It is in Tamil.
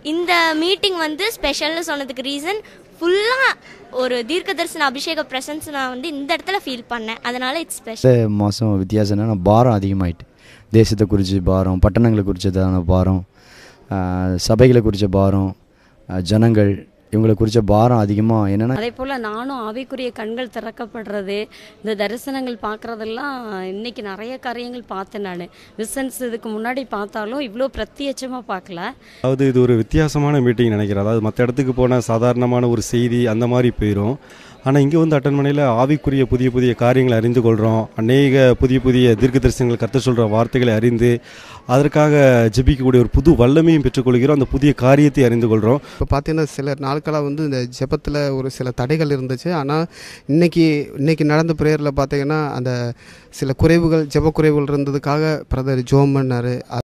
இந்த மீட்டிங் வந்து ஸ்பெஷல்னு சொன்னதுக்கு ரீசன் ஃபுல்லாக ஒரு தீர்க்க தரிசன அபிஷேக பிரசன்ஸ் நான் வந்து இந்த இடத்துல ஃபீல் பண்ணேன் அதனால இட்ஸ் ஸ்பெஷல் இந்த மாதம் வித்தியாசம் என்னன்னா பாரம் அதிகமாயிட்டு தேசத்தை குறித்து பாரம் பட்டணங்களை குறித்ததான பாரம் ஆஹ் சபைகளை குறித்த பாரம் ஆஹ் ஜனங்கள் இவங்களை குறித்த பாரம் அதிகமாக என்னென்னா அதே போல் நானும் ஆவிக்குரிய கண்கள் திறக்கப்படுறது இந்த தரிசனங்கள் பார்க்குறதெல்லாம் இன்னைக்கு நிறைய காரியங்கள் பார்த்தேன் நான் விசன்ஸ் இதுக்கு முன்னாடி பார்த்தாலும் இவ்வளோ பிரத்யட்சமாக பார்க்கல அதாவது இது ஒரு வித்தியாசமான மீட்டிங் நினைக்கிறேன் அதாவது மற்ற இடத்துக்கு போன சாதாரணமான ஒரு செய்தி அந்த மாதிரி போயிடும் ஆனால் இங்கே வந்து அட்டன் பண்ணையில் ஆவிக்குரிய புதிய புதிய காரியங்களை அறிந்து கொள்கிறோம் அநேக புதிய புதிய தீர்க்க தரிசனங்கள் கற்று சொல்கிற வார்த்தைகளை அறிந்து அதற்காக ஜெபிக்கக்கூடிய ஒரு புது வல்லமையும் பெற்றுக்கொள்கிறோம் அந்த புதிய காரியத்தை அறிந்து கொள்கிறோம் இப்போ பார்த்தீங்கன்னா சில நாட்களாக வந்து இந்த ஜெபத்தில் ஒரு சில தடைகள் இருந்துச்சு ஆனால் இன்னைக்கு இன்னைக்கு நடந்த ப்ரேயரில் பார்த்தீங்கன்னா அந்த சில குறைவுகள் ஜெப குறைவுகள் இருந்ததுக்காக பிரதர் ஜோம் பண்ணார்